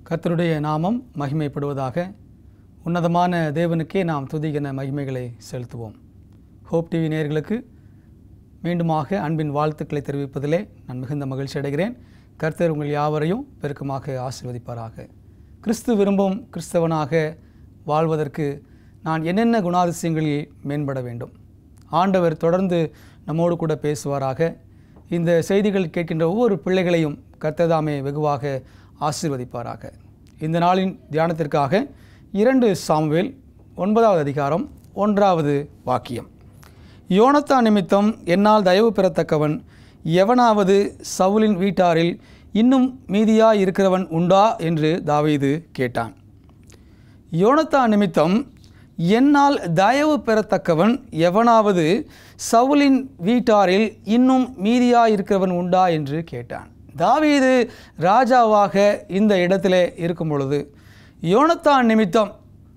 கர்த்தருடைய நாமம் மகிமைப்படுவதாக உன்னதமான தேவனுக்கே நாம் துதிகன மகிமைகளை செலுத்துவோம் ஹோப் டிவி நேயர்களுக்கு மீண்டுமாக அன்பின் வாழ்த்துக்களை தெரிவிப்பதிலே நான் மிகுந்த மகிழ்ச்சி அடைகிறேன் கர்த்தர் உங்கள் யாவரையும் பெருக்கமாக ஆசீர்வதிப்பாராக கிறிஸ்து விரும்பும் கிறிஸ்தவனாக வாழ்வதற்கு நான் என்னென்ன குணாதிசயங்களில் மேம்பட வேண்டும் ஆண்டவர் தொடர்ந்து நம்மோடு கூட பேசுவாராக இந்த செய்திகள் கேட்கின்ற ஒவ்வொரு பிள்ளைகளையும் கர்த்ததாமே வெகுவாக ஆசீர்வதிப்பாராக இந்த நாளின் தியானத்திற்காக இரண்டு சாமுவேல் ஒன்பதாவது அதிகாரம் ஒன்றாவது வாக்கியம் யோனத்தா நிமித்தம் என்னால் தயவு பெறத்தக்கவன் எவனாவது சவுலின் வீட்டாரில் இன்னும் மீதியாய் இருக்கிறவன் உண்டா என்று தாவீது கேட்டான் யோனத்தா நிமித்தம் என்னால் தயவு பெறத்தக்கவன் எவனாவது சவுலின் வீட்டாரில் இன்னும் மீதியாய் இருக்கிறவன் உண்டா என்று கேட்டான் தாவீது ராஜாவாக இந்த இடத்திலே இருக்கும் பொழுது யோனத்தான் நிமித்தம்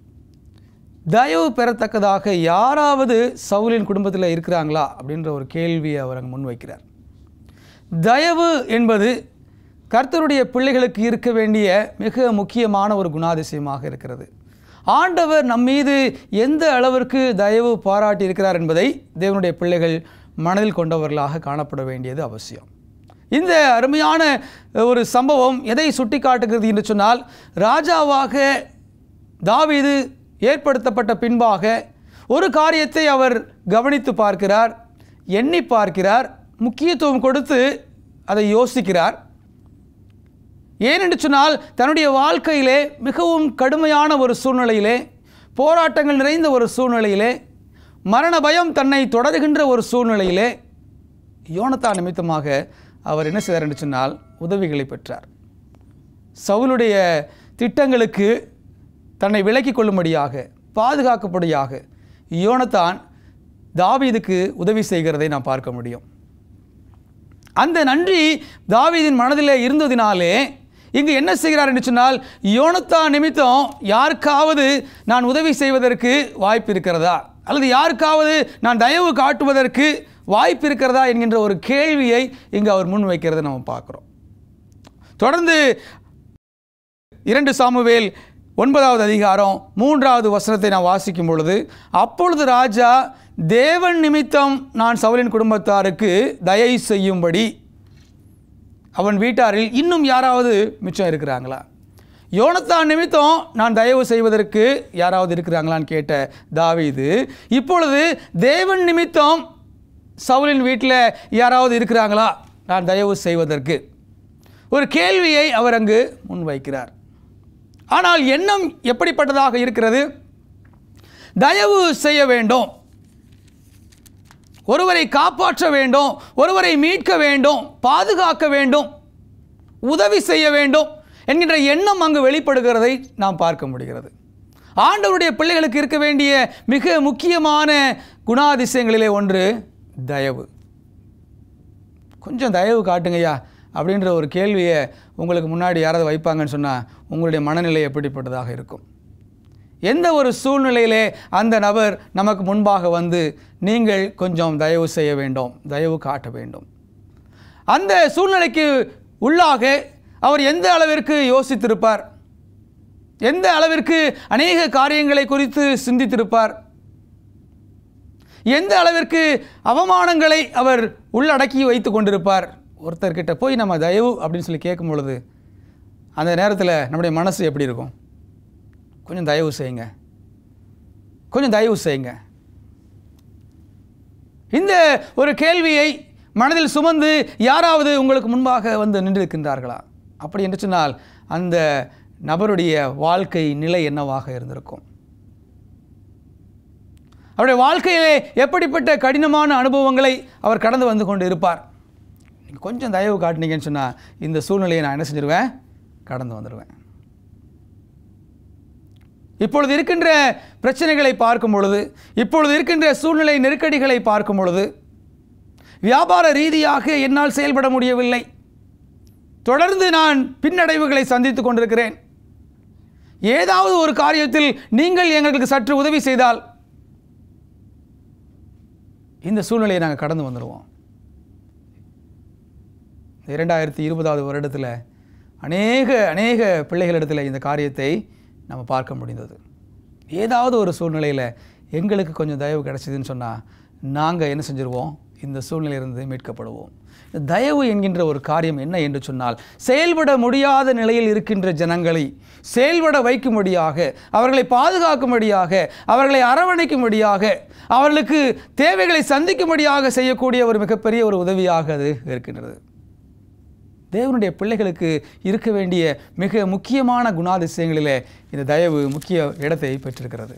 தயவு பெறத்தக்கதாக யாராவது சவுலின் குடும்பத்தில் இருக்கிறாங்களா அப்படின்ற ஒரு கேள்வியை அவர் அங்கே முன்வைக்கிறார் தயவு என்பது கர்த்தருடைய பிள்ளைகளுக்கு இருக்க வேண்டிய மிக முக்கியமான ஒரு குணாதிசயமாக இருக்கிறது ஆண்டவர் நம் மீது எந்த அளவிற்கு தயவு பாராட்டி இருக்கிறார் என்பதை தேவனுடைய பிள்ளைகள் மனதில் கொண்டவர்களாக காணப்பட வேண்டியது அவசியம் இந்த அருமையான ஒரு சம்பவம் எதை சுட்டி காட்டுகிறது என்று சொன்னால் ராஜாவாக தாவீது ஏற்படுத்தப்பட்ட பின்பாக ஒரு காரியத்தை அவர் கவனித்து பார்க்கிறார் எண்ணி பார்க்கிறார் முக்கியத்துவம் கொடுத்து அதை யோசிக்கிறார் ஏனென்று சொன்னால் தன்னுடைய வாழ்க்கையிலே மிகவும் கடுமையான ஒரு சூழ்நிலையிலே போராட்டங்கள் நிறைந்த ஒரு சூழ்நிலையிலே மரண பயம் தன்னை தொடருகின்ற ஒரு சூழ்நிலையிலே யோனத்தா நிமித்தமாக அவர் என்ன செய்தார் என்று சொன்னால் உதவிகளை பெற்றார் சவுலுடைய திட்டங்களுக்கு தன்னை விலக்கிக் கொள்ளும்படியாக பாதுகாக்கப்படியாக யோனத்தான் தாவீதுக்கு உதவி செய்கிறதை நாம் பார்க்க முடியும் அந்த நன்றி தாவீதின் மனதிலே இருந்ததினாலே இங்கு என்ன செய்கிறார் என்று சொன்னால் யோனத்தா நிமித்தம் யாருக்காவது நான் உதவி செய்வதற்கு வாய்ப்பு இருக்கிறதா அல்லது யாருக்காவது நான் தயவு காட்டுவதற்கு வாய்ப்பு இருக்கிறதா என்கின்ற ஒரு கேள்வியை இங்கு அவர் முன்வைக்கிறதை நம்ம பார்க்குறோம் தொடர்ந்து இரண்டு சாமுவேல் ஒன்பதாவது அதிகாரம் மூன்றாவது வசனத்தை நான் வாசிக்கும் பொழுது அப்பொழுது ராஜா தேவன் நிமித்தம் நான் சவுலின் குடும்பத்தாருக்கு தயை செய்யும்படி அவன் வீட்டாரில் இன்னும் யாராவது மிச்சம் இருக்கிறாங்களா யோனத்தான் நிமித்தம் நான் தயவு செய்வதற்கு யாராவது இருக்கிறாங்களான்னு கேட்ட தாவீது இப்பொழுது தேவன் நிமித்தம் சவுலின் வீட்டில் யாராவது இருக்கிறாங்களா நான் தயவு செய்வதற்கு ஒரு கேள்வியை அவர் அங்கு முன்வைக்கிறார் ஆனால் எண்ணம் எப்படிப்பட்டதாக இருக்கிறது தயவு செய்ய வேண்டும் ஒருவரை காப்பாற்ற வேண்டும் ஒருவரை மீட்க வேண்டும் பாதுகாக்க வேண்டும் உதவி செய்ய வேண்டும் என்கின்ற எண்ணம் அங்கு வெளிப்படுகிறதை நாம் பார்க்க முடிகிறது ஆண்டவருடைய பிள்ளைகளுக்கு இருக்க வேண்டிய மிக முக்கியமான குணாதிசயங்களிலே ஒன்று தயவு கொஞ்சம் தயவு காட்டுங்கய்யா அப்படின்ற ஒரு கேள்வியை உங்களுக்கு முன்னாடி யாராவது வைப்பாங்கன்னு சொன்னால் உங்களுடைய மனநிலை எப்படிப்பட்டதாக இருக்கும் எந்த ஒரு சூழ்நிலையிலே அந்த நபர் நமக்கு முன்பாக வந்து நீங்கள் கொஞ்சம் தயவு செய்ய வேண்டும் தயவு காட்ட வேண்டும் அந்த சூழ்நிலைக்கு உள்ளாக அவர் எந்த அளவிற்கு யோசித்திருப்பார் எந்த அளவிற்கு அநேக காரியங்களை குறித்து சிந்தித்திருப்பார் எந்த அளவிற்கு அவமானங்களை அவர் உள்ளடக்கி வைத்து கொண்டிருப்பார் ஒருத்தர்கிட்ட போய் நம்ம தயவு அப்படின்னு சொல்லி கேட்கும் பொழுது அந்த நேரத்தில் நம்முடைய மனசு எப்படி இருக்கும் கொஞ்சம் தயவு செய்யுங்க கொஞ்சம் தயவு செய்யுங்க இந்த ஒரு கேள்வியை மனதில் சுமந்து யாராவது உங்களுக்கு முன்பாக வந்து நின்றிருக்கின்றார்களா அப்படி என்று சொன்னால் அந்த நபருடைய வாழ்க்கை நிலை என்னவாக இருந்திருக்கும் அவருடைய வாழ்க்கையிலே எப்படிப்பட்ட கடினமான அனுபவங்களை அவர் கடந்து வந்து கொண்டு இருப்பார் நீங்கள் கொஞ்சம் தயவு காட்டினீங்கன்னு சொன்னால் இந்த சூழ்நிலையை நான் என்ன செஞ்சிருவேன் கடந்து வந்துடுவேன் இப்பொழுது இருக்கின்ற பிரச்சனைகளை பார்க்கும் பொழுது இப்பொழுது இருக்கின்ற சூழ்நிலை நெருக்கடிகளை பார்க்கும் பொழுது வியாபார ரீதியாக என்னால் செயல்பட முடியவில்லை தொடர்ந்து நான் பின்னடைவுகளை சந்தித்து கொண்டிருக்கிறேன் ஏதாவது ஒரு காரியத்தில் நீங்கள் எங்களுக்கு சற்று உதவி செய்தால் இந்த சூழ்நிலையை நாங்கள் கடந்து வந்துடுவோம் இரண்டாயிரத்தி இருபதாவது வருடத்தில் அநேக அநேக பிள்ளைகளிடத்தில் இந்த காரியத்தை நம்ம பார்க்க முடிந்தது ஏதாவது ஒரு சூழ்நிலையில் எங்களுக்கு கொஞ்சம் தயவு கிடைச்சதுன்னு சொன்னால் நாங்கள் என்ன செஞ்சிருவோம் இந்த சூழ்நிலையிலிருந்து மீட்கப்படுவோம் இந்த தயவு என்கின்ற ஒரு காரியம் என்ன என்று சொன்னால் செயல்பட முடியாத நிலையில் இருக்கின்ற ஜனங்களை செயல்பட வைக்கும்படியாக அவர்களை பாதுகாக்கும்படியாக அவர்களை அரவணைக்கும்படியாக அவர்களுக்கு தேவைகளை சந்திக்கும்படியாக செய்யக்கூடிய ஒரு மிகப்பெரிய ஒரு உதவியாக அது இருக்கின்றது தேவனுடைய பிள்ளைகளுக்கு இருக்க வேண்டிய மிக முக்கியமான குணாதிசயங்களிலே இந்த தயவு முக்கிய இடத்தை பெற்றிருக்கிறது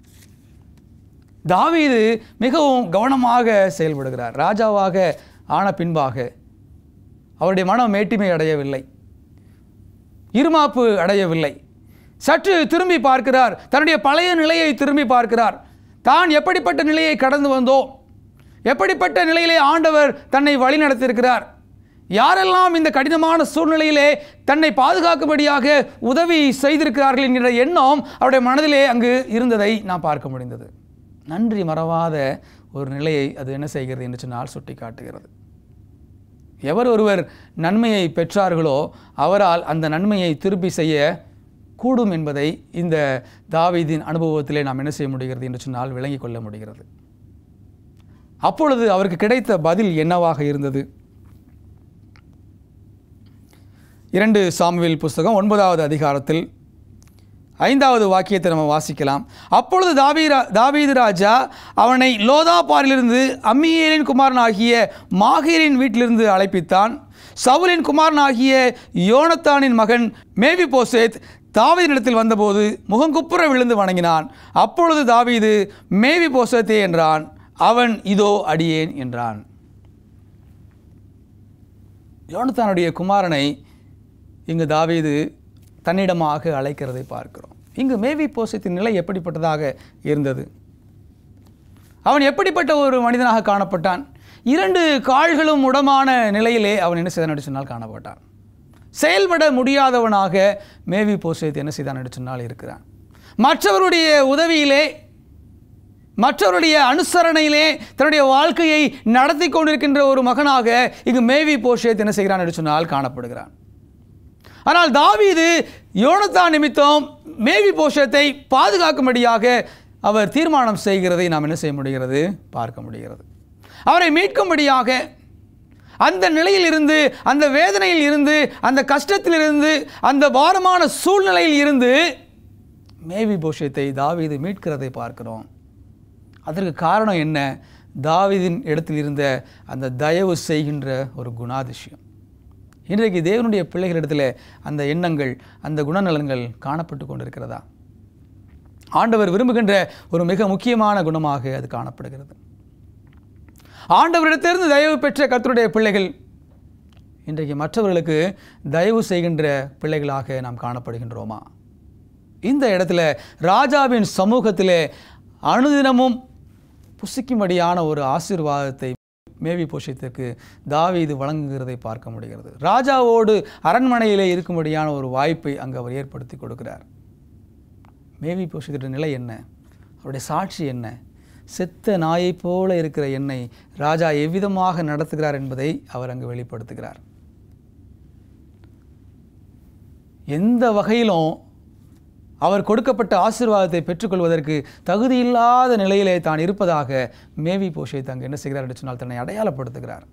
தாவீது மிகவும் கவனமாக செயல்படுகிறார் ராஜாவாக ஆன பின்பாக அவருடைய மனம் மேட்டிமை அடையவில்லை இருமாப்பு அடையவில்லை சற்று திரும்பி பார்க்கிறார் தன்னுடைய பழைய நிலையை திரும்பி பார்க்கிறார் தான் எப்படிப்பட்ட நிலையை கடந்து வந்தோம் எப்படிப்பட்ட நிலையிலே ஆண்டவர் தன்னை வழிநடத்தியிருக்கிறார் யாரெல்லாம் இந்த கடினமான சூழ்நிலையிலே தன்னை பாதுகாக்கும்படியாக உதவி செய்திருக்கிறார்கள் என்கிற எண்ணம் அவருடைய மனதிலே அங்கு இருந்ததை நாம் பார்க்க முடிந்தது நன்றி மறவாத ஒரு நிலையை அது என்ன செய்கிறது என்று சொன்னால் சுட்டி காட்டுகிறது எவர் ஒருவர் நன்மையை பெற்றார்களோ அவரால் அந்த நன்மையை திருப்பி செய்ய கூடும் என்பதை இந்த தாவீதின் அனுபவத்திலே நாம் என்ன செய்ய முடிகிறது என்று சொன்னால் விளங்கிக் கொள்ள முடிகிறது அப்பொழுது அவருக்கு கிடைத்த பதில் என்னவாக இருந்தது இரண்டு சாமுவேல் புஸ்தகம் ஒன்பதாவது அதிகாரத்தில் ஐந்தாவது வாக்கியத்தை நம்ம வாசிக்கலாம் அப்பொழுது தாவீரா தாவீது ராஜா அவனை லோதாபாரிலிருந்து அம்மியேலின் குமாரனாகிய மாகீரின் வீட்டிலிருந்து அழைப்பித்தான் சவுலின் குமாரனாகிய யோனத்தானின் மகன் மேவி போசேத் தாவீதினிடத்தில் வந்தபோது முகங்குப்புற விழுந்து வணங்கினான் அப்பொழுது தாவீது மேவி போசேத்தே என்றான் அவன் இதோ அடியேன் என்றான் யோனத்தானுடைய குமாரனை இங்கு தாவீது தன்னிடமாக அழைக்கிறதை பார்க்கிறோம் இங்கு மேவி போசத்தின் நிலை எப்படிப்பட்டதாக இருந்தது அவன் எப்படிப்பட்ட ஒரு மனிதனாக காணப்பட்டான் இரண்டு கால்களும் உடமான நிலையிலே அவன் என்ன செய்தான் சொன்னால் காணப்பட்டான் செயல்பட முடியாதவனாக மேவி போசேத் என்ன செய்தான் சொன்னால் இருக்கிறான் மற்றவருடைய உதவியிலே மற்றவருடைய அனுசரணையிலே தன்னுடைய வாழ்க்கையை நடத்தி கொண்டிருக்கின்ற ஒரு மகனாக இங்கு மேவி போஷேத் என்ன செய்கிறான் என்று சொன்னால் காணப்படுகிறான் ஆனால் தாவீது யோனத்தான் நிமித்தம் மேவி போஷத்தை பாதுகாக்கும்படியாக அவர் தீர்மானம் செய்கிறதை நாம் என்ன செய்ய முடிகிறது பார்க்க முடிகிறது அவரை மீட்கும்படியாக அந்த நிலையில் இருந்து அந்த வேதனையில் இருந்து அந்த கஷ்டத்தில் இருந்து அந்த பாரமான சூழ்நிலையில் இருந்து மேவி போஷத்தை தாவீது மீட்கிறதை பார்க்கிறோம் அதற்கு காரணம் என்ன தாவீதின் இடத்தில் இருந்த அந்த தயவு செய்கின்ற ஒரு குணாதிசயம் இன்றைக்கு தேவனுடைய பிள்ளைகளிடத்தில் அந்த எண்ணங்கள் அந்த குணநலன்கள் காணப்பட்டு கொண்டிருக்கிறதா ஆண்டவர் விரும்புகின்ற ஒரு மிக முக்கியமான குணமாக அது காணப்படுகிறது ஆண்டவரிடத்திலிருந்து தயவு பெற்ற கர்த்தருடைய பிள்ளைகள் இன்றைக்கு மற்றவர்களுக்கு தயவு செய்கின்ற பிள்ளைகளாக நாம் காணப்படுகின்றோமா இந்த இடத்துல ராஜாவின் சமூகத்திலே அனுதினமும் புசிக்கும்படியான ஒரு ஆசீர்வாதத்தை மேவி போஷத்திற்கு தாவீது வழங்குகிறதை பார்க்க முடிகிறது ராஜாவோடு அரண்மனையிலே இருக்கும்படியான ஒரு வாய்ப்பை அங்கு அவர் ஏற்படுத்தி கொடுக்கிறார் மேவி போஷத்தின் நிலை என்ன அவருடைய சாட்சி என்ன செத்த நாயைப் போல இருக்கிற என்னை ராஜா எவ்விதமாக நடத்துகிறார் என்பதை அவர் அங்கு வெளிப்படுத்துகிறார் எந்த வகையிலும் அவர் கொடுக்கப்பட்ட ஆசீர்வாதத்தை பெற்றுக்கொள்வதற்கு தகுதியில்லாத நிலையிலே தான் இருப்பதாக மேவி போஷேத் அங்கு என்ன செய்கிறார் என்று சொன்னால் தன்னை அடையாளப்படுத்துகிறார்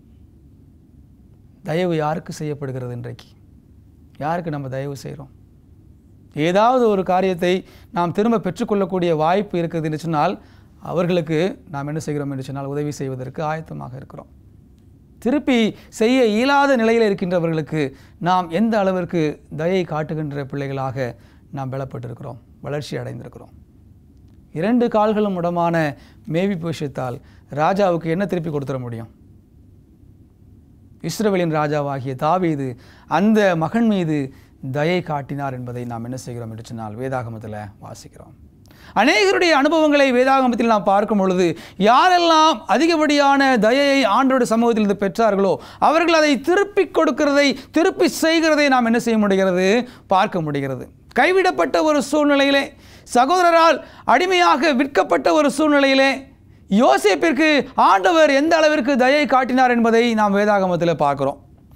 தயவு யாருக்கு செய்யப்படுகிறது இன்றைக்கு யாருக்கு நம்ம தயவு செய்கிறோம் ஏதாவது ஒரு காரியத்தை நாம் திரும்ப பெற்றுக்கொள்ளக்கூடிய வாய்ப்பு இருக்குது என்று சொன்னால் அவர்களுக்கு நாம் என்ன செய்கிறோம் என்று சொன்னால் உதவி செய்வதற்கு ஆயத்தமாக இருக்கிறோம் திருப்பி செய்ய இயலாத நிலையில் இருக்கின்றவர்களுக்கு நாம் எந்த அளவிற்கு தயை காட்டுகின்ற பிள்ளைகளாக நாம் பலப்பட்டிருக்கிறோம் வளர்ச்சி அடைந்திருக்கிறோம் இரண்டு கால்களும் உடமான மேவி போஷத்தால் ராஜாவுக்கு என்ன திருப்பி கொடுத்துட முடியும் இஸ்ரவேலின் ராஜாவாகிய தாவீது அந்த மகன் மீது தயை காட்டினார் என்பதை நாம் என்ன செய்கிறோம் என்று சொன்னால் வேதாகமத்தில் வாசிக்கிறோம் அநேகருடைய அனுபவங்களை வேதாகமத்தில் நாம் பார்க்கும் பொழுது யாரெல்லாம் அதிகப்படியான தயையை ஆண்டோட சமூகத்திலிருந்து பெற்றார்களோ அவர்கள் அதை திருப்பி கொடுக்கிறதை திருப்பி செய்கிறதை நாம் என்ன செய்ய முடிகிறது பார்க்க முடிகிறது கைவிடப்பட்ட ஒரு சூழ்நிலையிலே சகோதரரால் அடிமையாக விற்கப்பட்ட ஒரு சூழ்நிலையிலே யோசேப்பிற்கு ஆண்டவர் எந்த அளவிற்கு தயை காட்டினார் என்பதை நாம் வேதாகமத்தில் பார்க்கிறோம்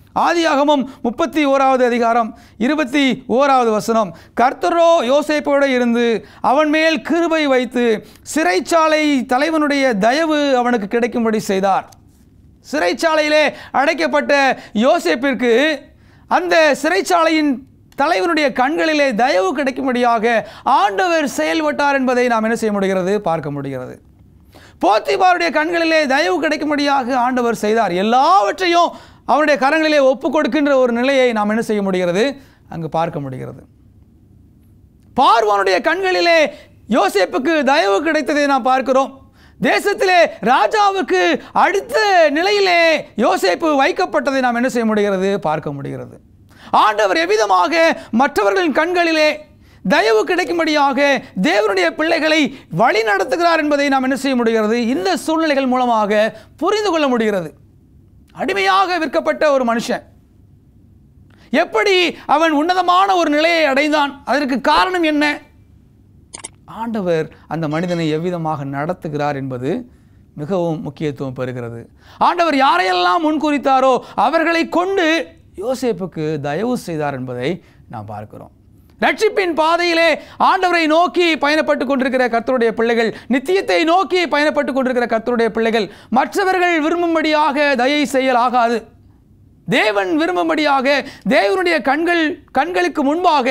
ஆதியாகமம் முப்பத்தி ஓராவது அதிகாரம் இருபத்தி ஓராவது வசனம் கர்த்தரோ யோசேப்போடு இருந்து அவன் மேல் கிருபை வைத்து சிறைச்சாலை தலைவனுடைய தயவு அவனுக்கு கிடைக்கும்படி செய்தார் சிறைச்சாலையிலே அடைக்கப்பட்ட யோசேப்பிற்கு அந்த சிறைச்சாலையின் தலைவனுடைய கண்களிலே தயவு கிடைக்கும்படியாக ஆண்டவர் செயல்பட்டார் என்பதை நாம் என்ன செய்ய முடிகிறது பார்க்க முடிகிறது போத்திபாருடைய கண்களிலே தயவு கிடைக்கும்படியாக ஆண்டவர் செய்தார் எல்லாவற்றையும் அவருடைய கரங்களிலே ஒப்பு கொடுக்கின்ற ஒரு நிலையை நாம் என்ன செய்ய முடிகிறது அங்கு பார்க்க முடிகிறது பார்வானுடைய கண்களிலே யோசேப்புக்கு தயவு கிடைத்ததை நாம் பார்க்கிறோம் தேசத்திலே ராஜாவுக்கு அடுத்த நிலையிலே யோசேப்பு வைக்கப்பட்டதை நாம் என்ன செய்ய முடிகிறது பார்க்க முடிகிறது ஆண்டவர் எவ்விதமாக மற்றவர்களின் கண்களிலே தயவு கிடைக்கும்படியாக தேவனுடைய பிள்ளைகளை வழி நடத்துகிறார் என்பதை நாம் என்ன செய்ய முடிகிறது இந்த சூழ்நிலைகள் மூலமாக புரிந்து கொள்ள முடிகிறது அடிமையாக விற்கப்பட்ட ஒரு மனுஷன் எப்படி அவன் உன்னதமான ஒரு நிலையை அடைந்தான் அதற்கு காரணம் என்ன ஆண்டவர் அந்த மனிதனை எவ்விதமாக நடத்துகிறார் என்பது மிகவும் முக்கியத்துவம் பெறுகிறது ஆண்டவர் யாரையெல்லாம் முன்குறித்தாரோ அவர்களை கொண்டு யோசேப்புக்கு தயவு செய்தார் என்பதை நாம் பார்க்கிறோம் ரட்சிப்பின் பாதையிலே ஆண்டவரை நோக்கி பயணப்பட்டு கொண்டிருக்கிற கர்த்தருடைய பிள்ளைகள் நித்தியத்தை நோக்கி பயணப்பட்டு கொண்டிருக்கிற கர்த்தருடைய பிள்ளைகள் மற்றவர்கள் விரும்பும்படியாக தயை செய்யலாகாது தேவன் விரும்பும்படியாக தேவனுடைய கண்கள் கண்களுக்கு முன்பாக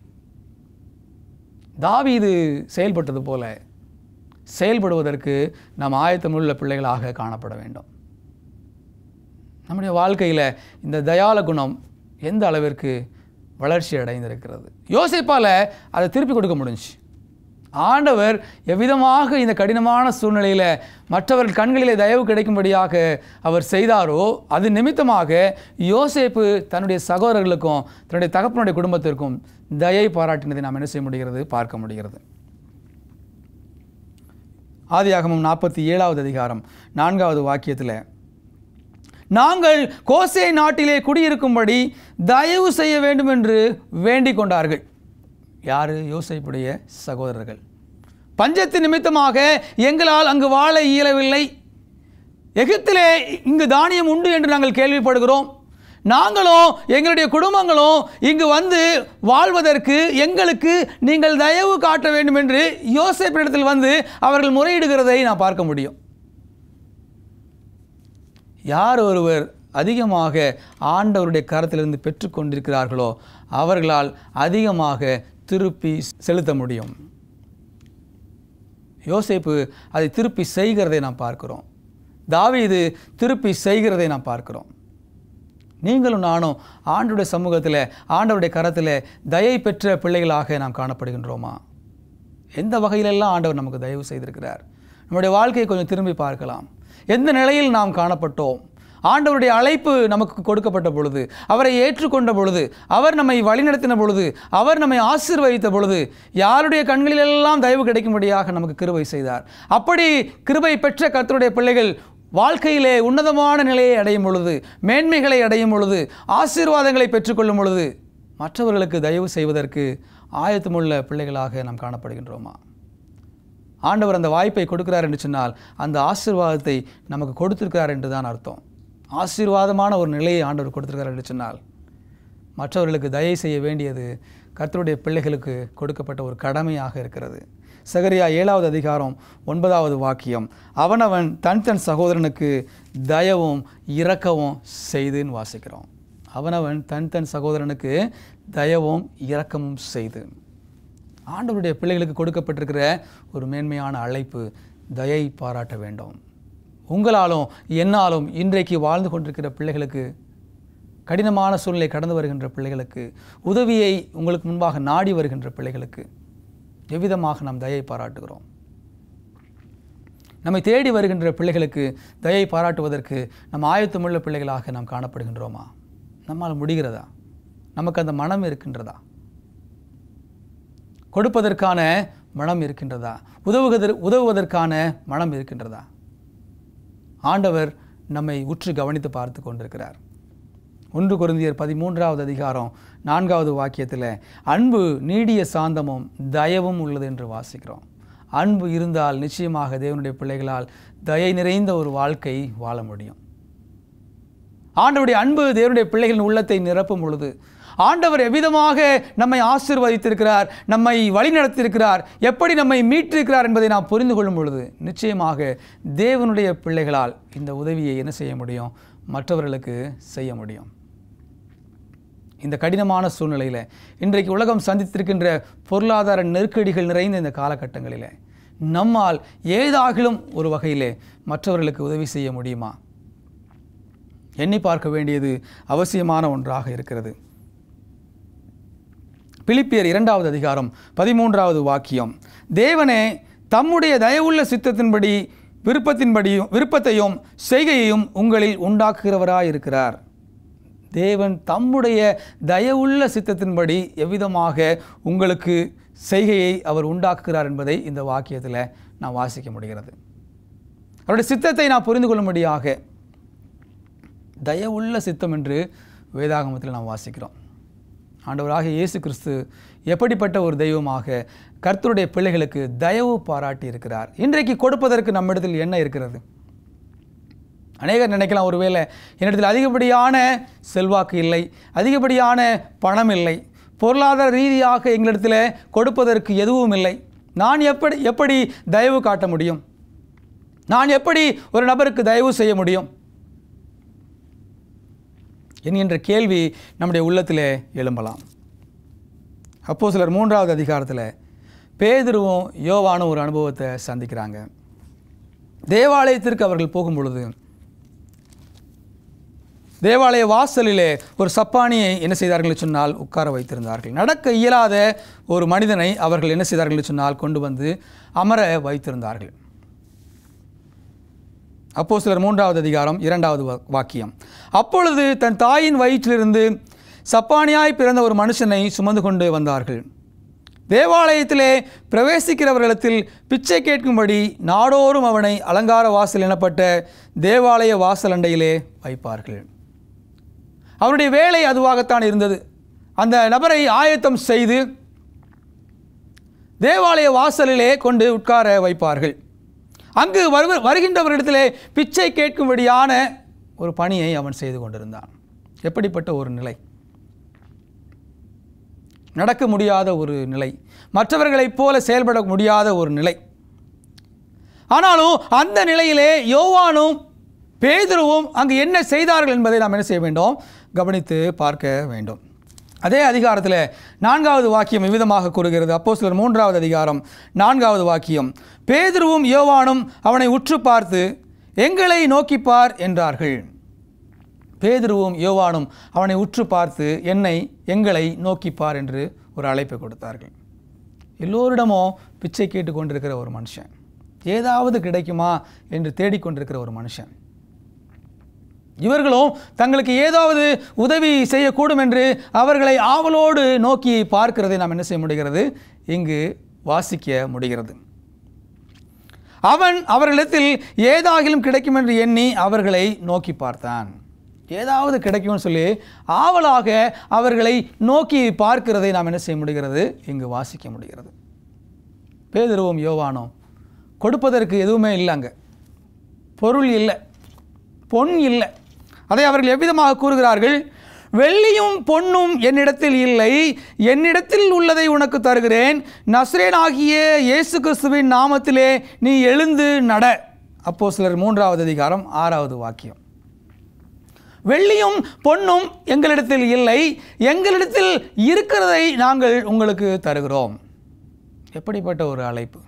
தாவீது செயல்பட்டது போல செயல்படுவதற்கு நாம் ஆயத்தமுள்ள பிள்ளைகளாக காணப்பட வேண்டும் நம்முடைய வாழ்க்கையில் இந்த தயால குணம் எந்த அளவிற்கு வளர்ச்சி அடைந்திருக்கிறது யோசிப்பால் அதை திருப்பி கொடுக்க முடிஞ்சுச்சு ஆண்டவர் எவ்விதமாக இந்த கடினமான சூழ்நிலையில் மற்றவர்கள் கண்களிலே தயவு கிடைக்கும்படியாக அவர் செய்தாரோ அது நிமித்தமாக யோசேப்பு தன்னுடைய சகோதரர்களுக்கும் தன்னுடைய தகப்பனுடைய குடும்பத்திற்கும் தயை பாராட்டினதை நாம் என்ன செய்ய முடிகிறது பார்க்க முடிகிறது ஆதியாகமம் நாற்பத்தி ஏழாவது அதிகாரம் நான்காவது வாக்கியத்தில் நாங்கள் கோசே நாட்டிலே குடியிருக்கும்படி தயவு செய்ய வேண்டும் என்று வேண்டிக் கொண்டார்கள் யார் யோசைப்புடைய சகோதரர்கள் பஞ்சத்து நிமித்தமாக எங்களால் அங்கு வாழ இயலவில்லை எகிப்திலே இங்கு தானியம் உண்டு என்று நாங்கள் கேள்விப்படுகிறோம் நாங்களும் எங்களுடைய குடும்பங்களும் இங்கு வந்து வாழ்வதற்கு எங்களுக்கு நீங்கள் தயவு காட்ட வேண்டும் என்று யோசேப்பிடத்தில் வந்து அவர்கள் முறையிடுகிறதை நான் பார்க்க முடியும் யார் ஒருவர் அதிகமாக ஆண்டவருடைய கரத்திலிருந்து பெற்றுக்கொண்டிருக்கிறார்களோ அவர்களால் அதிகமாக திருப்பி செலுத்த முடியும் யோசேப்பு அதை திருப்பி செய்கிறதை நாம் பார்க்கிறோம் தாவீது திருப்பி செய்கிறதை நாம் பார்க்கிறோம் நீங்களும் நானும் ஆண்டுடைய சமூகத்தில் ஆண்டவருடைய கரத்தில் தயை பெற்ற பிள்ளைகளாக நாம் காணப்படுகின்றோமா எந்த வகையிலெல்லாம் ஆண்டவர் நமக்கு தயவு செய்திருக்கிறார் நம்முடைய வாழ்க்கையை கொஞ்சம் திரும்பி பார்க்கலாம் எந்த நிலையில் நாம் காணப்பட்டோம் ஆண்டவருடைய அழைப்பு நமக்கு கொடுக்கப்பட்ட பொழுது அவரை ஏற்றுக்கொண்ட பொழுது அவர் நம்மை வழிநடத்தின பொழுது அவர் நம்மை ஆசீர்வதித்த பொழுது யாருடைய கண்களிலெல்லாம் தயவு கிடைக்கும்படியாக நமக்கு கிருபை செய்தார் அப்படி கிருபை பெற்ற கர்த்தருடைய பிள்ளைகள் வாழ்க்கையிலே உன்னதமான நிலையை அடையும் பொழுது மேன்மைகளை அடையும் பொழுது ஆசீர்வாதங்களை பெற்றுக்கொள்ளும் பொழுது மற்றவர்களுக்கு தயவு செய்வதற்கு ஆயத்தமுள்ள பிள்ளைகளாக நாம் காணப்படுகின்றோமா ஆண்டவர் அந்த வாய்ப்பை கொடுக்கிறார் என்று சொன்னால் அந்த ஆசீர்வாதத்தை நமக்கு கொடுத்திருக்கிறார் என்று தான் அர்த்தம் ஆசீர்வாதமான ஒரு நிலையை ஆண்டவர் கொடுத்திருக்கிறார் என்று சொன்னால் மற்றவர்களுக்கு தயை செய்ய வேண்டியது கர்த்தருடைய பிள்ளைகளுக்கு கொடுக்கப்பட்ட ஒரு கடமையாக இருக்கிறது சகரியா ஏழாவது அதிகாரம் ஒன்பதாவது வாக்கியம் அவனவன் தன் தன் சகோதரனுக்கு தயவும் இரக்கவும் செய்துன்னு வாசிக்கிறோம் அவனவன் தன் தன் சகோதரனுக்கு தயவும் இரக்கமும் செய்து ஆண்டவருடைய பிள்ளைகளுக்கு கொடுக்கப்பட்டிருக்கிற ஒரு மேன்மையான அழைப்பு தயை பாராட்ட வேண்டும் உங்களாலும் என்னாலும் இன்றைக்கு வாழ்ந்து கொண்டிருக்கிற பிள்ளைகளுக்கு கடினமான சூழ்நிலை கடந்து வருகின்ற பிள்ளைகளுக்கு உதவியை உங்களுக்கு முன்பாக நாடி வருகின்ற பிள்ளைகளுக்கு எவ்விதமாக நாம் தயை பாராட்டுகிறோம் நம்மை தேடி வருகின்ற பிள்ளைகளுக்கு தயை பாராட்டுவதற்கு நம் ஆயத்தமுள்ள பிள்ளைகளாக நாம் காணப்படுகின்றோமா நம்மால் முடிகிறதா நமக்கு அந்த மனம் இருக்கின்றதா கொடுப்பதற்கான மனம் இருக்கின்றதா உதவுவதற் உதவுவதற்கான மனம் இருக்கின்றதா ஆண்டவர் நம்மை உற்று கவனித்து பார்த்து கொண்டிருக்கிறார் ஒன்று குருந்தியர் பதிமூன்றாவது அதிகாரம் நான்காவது வாக்கியத்தில் அன்பு நீடிய சாந்தமும் தயவும் உள்ளது என்று வாசிக்கிறோம் அன்பு இருந்தால் நிச்சயமாக தேவனுடைய பிள்ளைகளால் தயை நிறைந்த ஒரு வாழ்க்கை வாழ முடியும் ஆண்டவருடைய அன்பு தேவனுடைய பிள்ளைகளின் உள்ளத்தை நிரப்பும் பொழுது ஆண்டவர் எவ்விதமாக நம்மை ஆசீர்வதித்திருக்கிறார் நம்மை வழிநடத்தியிருக்கிறார் எப்படி நம்மை மீட்டிருக்கிறார் என்பதை நாம் புரிந்து கொள்ளும் பொழுது நிச்சயமாக தேவனுடைய பிள்ளைகளால் இந்த உதவியை என்ன செய்ய முடியும் மற்றவர்களுக்கு செய்ய முடியும் இந்த கடினமான சூழ்நிலையில் இன்றைக்கு உலகம் சந்தித்திருக்கின்ற பொருளாதார நெருக்கடிகள் நிறைந்த இந்த காலகட்டங்களில் நம்மால் ஏதாகிலும் ஒரு வகையிலே மற்றவர்களுக்கு உதவி செய்ய முடியுமா எண்ணி பார்க்க வேண்டியது அவசியமான ஒன்றாக இருக்கிறது பிலிப்பியர் இரண்டாவது அதிகாரம் பதிமூன்றாவது வாக்கியம் தேவனே தம்முடைய தயவுள்ள சித்தத்தின்படி விருப்பத்தின்படியும் விருப்பத்தையும் செய்கையையும் உங்களில் உண்டாக்குகிறவராயிருக்கிறார் தேவன் தம்முடைய தயவுள்ள சித்தத்தின்படி எவ்விதமாக உங்களுக்கு செய்கையை அவர் உண்டாக்குகிறார் என்பதை இந்த வாக்கியத்தில் நான் வாசிக்க முடிகிறது அவருடைய சித்தத்தை நான் புரிந்து கொள்ளும்படியாக தயவுள்ள சித்தம் என்று வேதாகமத்தில் நாம் வாசிக்கிறோம் ஆண்டவராக இயேசு கிறிஸ்து எப்படிப்பட்ட ஒரு தெய்வமாக கர்த்தருடைய பிள்ளைகளுக்கு தயவு பாராட்டி இருக்கிறார் இன்றைக்கு கொடுப்பதற்கு நம்மிடத்தில் என்ன இருக்கிறது அநேகர் நினைக்கலாம் ஒருவேளை என்னிடத்தில் அதிகப்படியான செல்வாக்கு இல்லை அதிகப்படியான பணம் இல்லை பொருளாதார ரீதியாக எங்களிடத்தில் கொடுப்பதற்கு எதுவும் இல்லை நான் எப்படி எப்படி தயவு காட்ட முடியும் நான் எப்படி ஒரு நபருக்கு தயவு செய்ய முடியும் என்கின்ற கேள்வி நம்முடைய உள்ளத்திலே எழும்பலாம் அப்போ சிலர் மூன்றாவது அதிகாரத்தில் பேதுருவும் யோவானும் ஒரு அனுபவத்தை சந்திக்கிறாங்க தேவாலயத்திற்கு அவர்கள் போகும் பொழுது தேவாலய வாசலிலே ஒரு சப்பானியை என்ன செய்தார்கள் என்று சொன்னால் உட்கார வைத்திருந்தார்கள் நடக்க இயலாத ஒரு மனிதனை அவர்கள் என்ன செய்தார்கள் என்று சொன்னால் கொண்டு வந்து அமர வைத்திருந்தார்கள் அப்போ சிலர் மூன்றாவது அதிகாரம் இரண்டாவது வா- வாக்கியம் அப்பொழுது தன் தாயின் வயிற்றிலிருந்து சப்பானியாய் பிறந்த ஒரு மனுஷனை சுமந்து கொண்டு வந்தார்கள் தேவாலயத்திலே பிரவேசிக்கிறவர்களிடத்தில் பிச்சை கேட்கும்படி நாடோறும் அவனை அலங்கார வாசல் எனப்பட்ட தேவாலய வாசல் அண்டையிலே வைப்பார்கள் அவருடைய வேலை அதுவாகத்தான் இருந்தது அந்த நபரை ஆயத்தம் செய்து தேவாலய வாசலிலே கொண்டு உட்கார வைப்பார்கள் அங்கு வருவ வருகின்றவரிடத்திலே பிச்சை கேட்கும்படியான ஒரு பணியை அவன் செய்து கொண்டிருந்தான் எப்படிப்பட்ட ஒரு நிலை நடக்க முடியாத ஒரு நிலை மற்றவர்களைப் போல செயல்பட முடியாத ஒரு நிலை ஆனாலும் அந்த நிலையிலே யோவானும் பேதுருவும் அங்கு என்ன செய்தார்கள் என்பதை நாம் என்ன செய்ய வேண்டும் கவனித்து பார்க்க வேண்டும் அதே அதிகாரத்தில் நான்காவது வாக்கியம் இவ்விதமாக கூறுகிறது அப்போ சிலர் மூன்றாவது அதிகாரம் நான்காவது வாக்கியம் பேதுருவும் யோவானும் அவனை உற்று பார்த்து எங்களை நோக்கிப்பார் என்றார்கள் பேதுருவும் யோவானும் அவனை உற்று பார்த்து என்னை எங்களை நோக்கிப்பார் என்று ஒரு அழைப்பை கொடுத்தார்கள் எல்லோரிடமும் பிச்சை கேட்டு கொண்டிருக்கிற ஒரு மனுஷன் ஏதாவது கிடைக்குமா என்று தேடிக்கொண்டிருக்கிற ஒரு மனுஷன் இவர்களும் தங்களுக்கு ஏதாவது உதவி செய்யக்கூடும் என்று அவர்களை ஆவலோடு நோக்கி பார்க்கிறதை நாம் என்ன செய்ய முடிகிறது இங்கு வாசிக்க முடிகிறது அவன் அவர்களிடத்தில் ஏதாகிலும் கிடைக்கும் என்று எண்ணி அவர்களை நோக்கி பார்த்தான் ஏதாவது கிடைக்கும்னு சொல்லி ஆவலாக அவர்களை நோக்கி பார்க்கிறதை நாம் என்ன செய்ய முடிகிறது இங்கு வாசிக்க முடிகிறது பேதுருவும் யோவானும் கொடுப்பதற்கு எதுவுமே இல்லை அங்கே பொருள் இல்லை பொன் இல்லை அதை அவர்கள் எவ்விதமாக கூறுகிறார்கள் வெள்ளியும் பொன்னும் என்னிடத்தில் இல்லை என்னிடத்தில் உள்ளதை உனக்கு தருகிறேன் நஸ்ரேனாகிய இயேசு கிறிஸ்துவின் நாமத்திலே நீ எழுந்து நட அப்போ சிலர் மூன்றாவது அதிகாரம் ஆறாவது வாக்கியம் வெள்ளியும் பொன்னும் எங்களிடத்தில் இல்லை எங்களிடத்தில் இருக்கிறதை நாங்கள் உங்களுக்கு தருகிறோம் எப்படிப்பட்ட ஒரு அழைப்பு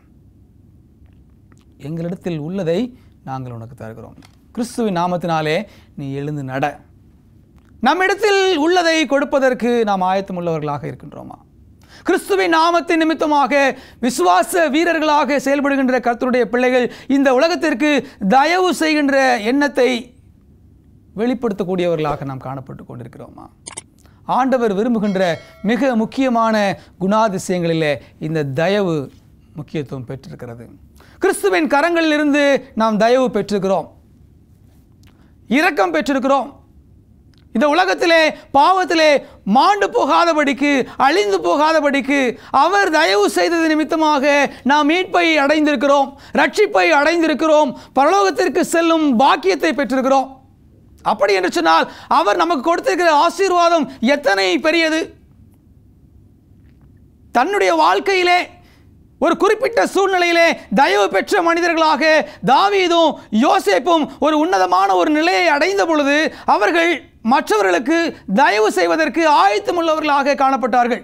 எங்களிடத்தில் உள்ளதை நாங்கள் உனக்கு தருகிறோம் கிறிஸ்துவின் நாமத்தினாலே நீ எழுந்து நட நம்மிடத்தில் உள்ளதை கொடுப்பதற்கு நாம் ஆயத்தமுள்ளவர்களாக இருக்கின்றோமா கிறிஸ்துவின் நாமத்தின் நிமித்தமாக விசுவாச வீரர்களாக செயல்படுகின்ற கர்த்தருடைய பிள்ளைகள் இந்த உலகத்திற்கு தயவு செய்கின்ற எண்ணத்தை வெளிப்படுத்தக்கூடியவர்களாக நாம் காணப்பட்டு கொண்டிருக்கிறோமா ஆண்டவர் விரும்புகின்ற மிக முக்கியமான குணாதிசயங்களிலே இந்த தயவு முக்கியத்துவம் பெற்றிருக்கிறது கிறிஸ்துவின் கரங்களிலிருந்து நாம் தயவு பெற்றிருக்கிறோம் இரக்கம் பெற்றிருக்கிறோம் இந்த உலகத்திலே பாவத்திலே மாண்டு போகாதபடிக்கு அழிந்து போகாதபடிக்கு அவர் தயவு செய்தது நிமித்தமாக நாம் மீட்பை அடைந்திருக்கிறோம் ரட்சிப்பை அடைந்திருக்கிறோம் பரலோகத்திற்கு செல்லும் பாக்கியத்தை பெற்றிருக்கிறோம் அப்படி என்று சொன்னால் அவர் நமக்கு கொடுத்திருக்கிற ஆசீர்வாதம் எத்தனை பெரியது தன்னுடைய வாழ்க்கையிலே ஒரு குறிப்பிட்ட சூழ்நிலையிலே தயவு பெற்ற மனிதர்களாக தாவீதும் யோசேப்பும் ஒரு உன்னதமான ஒரு நிலையை அடைந்த பொழுது அவர்கள் மற்றவர்களுக்கு தயவு செய்வதற்கு ஆயத்தமுள்ளவர்களாக காணப்பட்டார்கள்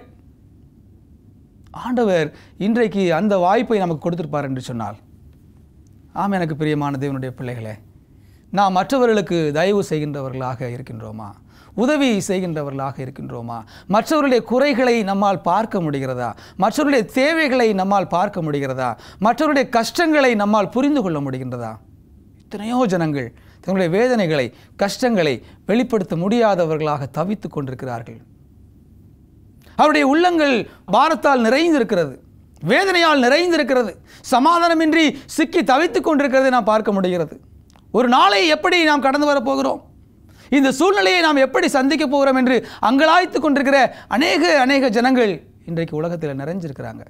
ஆண்டவர் இன்றைக்கு அந்த வாய்ப்பை நமக்கு கொடுத்திருப்பார் என்று சொன்னால் ஆம் எனக்கு பிரியமான தேவனுடைய பிள்ளைகளே நாம் மற்றவர்களுக்கு தயவு செய்கின்றவர்களாக இருக்கின்றோமா உதவி செய்கின்றவர்களாக இருக்கின்றோமா மற்றவர்களுடைய குறைகளை நம்மால் பார்க்க முடிகிறதா மற்றவர்களுடைய தேவைகளை நம்மால் பார்க்க முடிகிறதா மற்றவருடைய கஷ்டங்களை நம்மால் புரிந்து கொள்ள முடிகின்றதா எத்தனையோ ஜனங்கள் தங்களுடைய வேதனைகளை கஷ்டங்களை வெளிப்படுத்த முடியாதவர்களாக தவித்துக் கொண்டிருக்கிறார்கள் அவருடைய உள்ளங்கள் பாரத்தால் நிறைந்திருக்கிறது வேதனையால் நிறைந்திருக்கிறது சமாதானமின்றி சிக்கி தவித்துக் கொண்டிருக்கிறதை நாம் பார்க்க முடிகிறது ஒரு நாளை எப்படி நாம் கடந்து வரப்போகிறோம் இந்த சூழ்நிலையை நாம் எப்படி சந்திக்க போகிறோம் என்று அங்கலாய்த்து கொண்டிருக்கிற அநேக அநேக ஜனங்கள் இன்றைக்கு உலகத்தில் நிறைஞ்சிருக்கிறாங்க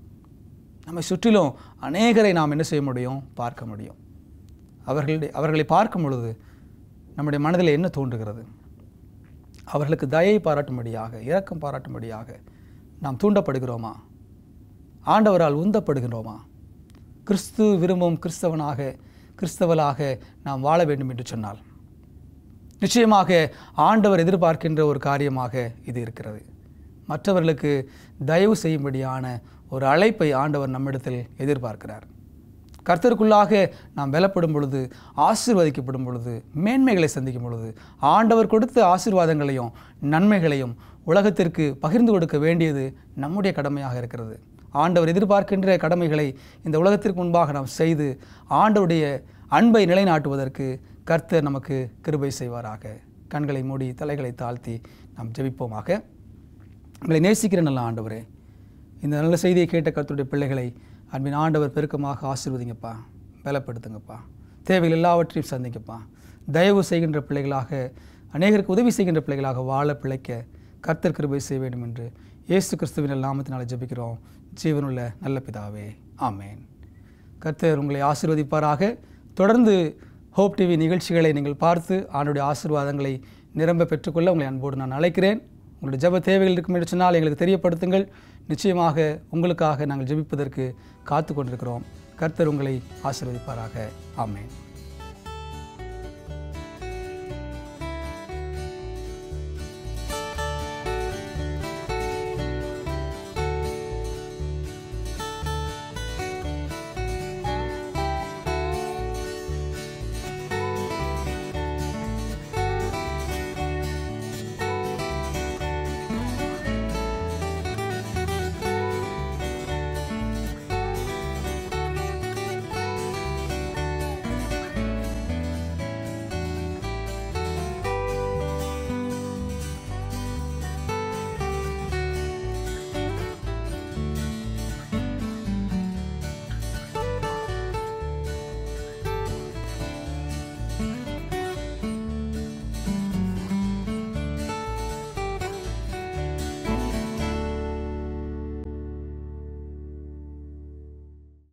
நம்மை சுற்றிலும் அநேகரை நாம் என்ன செய்ய முடியும் பார்க்க முடியும் அவர்களுடைய அவர்களை பார்க்கும் பொழுது நம்முடைய மனதில் என்ன தோன்றுகிறது அவர்களுக்கு தயை பாராட்டும்படியாக இரக்கம் பாராட்டும்படியாக நாம் தூண்டப்படுகிறோமா ஆண்டவரால் உந்தப்படுகிறோமா கிறிஸ்து விரும்பும் கிறிஸ்தவனாக கிறிஸ்தவளாக நாம் வாழ வேண்டும் என்று சொன்னால் நிச்சயமாக ஆண்டவர் எதிர்பார்க்கின்ற ஒரு காரியமாக இது இருக்கிறது மற்றவர்களுக்கு தயவு செய்யும்படியான ஒரு அழைப்பை ஆண்டவர் நம்மிடத்தில் எதிர்பார்க்கிறார் கர்த்தருக்குள்ளாக நாம் பலப்படும் பொழுது ஆசீர்வதிக்கப்படும் பொழுது மேன்மைகளை சந்திக்கும் பொழுது ஆண்டவர் கொடுத்த ஆசீர்வாதங்களையும் நன்மைகளையும் உலகத்திற்கு பகிர்ந்து கொடுக்க வேண்டியது நம்முடைய கடமையாக இருக்கிறது ஆண்டவர் எதிர்பார்க்கின்ற கடமைகளை இந்த உலகத்திற்கு முன்பாக நாம் செய்து ஆண்டவருடைய அன்பை நிலைநாட்டுவதற்கு கர்த்தர் நமக்கு கிருபை செய்வாராக கண்களை மூடி தலைகளை தாழ்த்தி நாம் ஜெபிப்போமாக உங்களை நேசிக்கிற நல்ல ஆண்டவரே இந்த நல்ல செய்தியை கேட்ட கர்த்தருடைய பிள்ளைகளை அன்பின் ஆண்டவர் பெருக்கமாக ஆசீர்வதிங்கப்பா பலப்படுத்துங்கப்பா தேவைகள் எல்லாவற்றையும் சந்திங்கப்பா தயவு செய்கின்ற பிள்ளைகளாக அநேகருக்கு உதவி செய்கின்ற பிள்ளைகளாக வாழ பிழைக்க கர்த்தர் கிருபை செய்ய வேண்டும் என்று இயேசு கிறிஸ்துவின் நாமத்தினால ஜெபிக்கிறோம் ஜீவனுள்ள நல்ல பிதாவே ஆமேன் கர்த்தர் உங்களை ஆசீர்வதிப்பாராக தொடர்ந்து ஹோப் டிவி நிகழ்ச்சிகளை நீங்கள் பார்த்து ஆண்டுடைய ஆசீர்வாதங்களை நிரம்ப பெற்றுக்கொள்ள உங்களை அன்போடு நான் அழைக்கிறேன் உங்களுடைய ஜெப தேவைகள் இருக்கும் என்று சொன்னால் எங்களுக்கு தெரியப்படுத்துங்கள் நிச்சயமாக உங்களுக்காக நாங்கள் ஜெபிப்பதற்கு காத்து கொண்டிருக்கிறோம் கர்த்தர் உங்களை ஆசீர்வதிப்பாராக ஆமேன்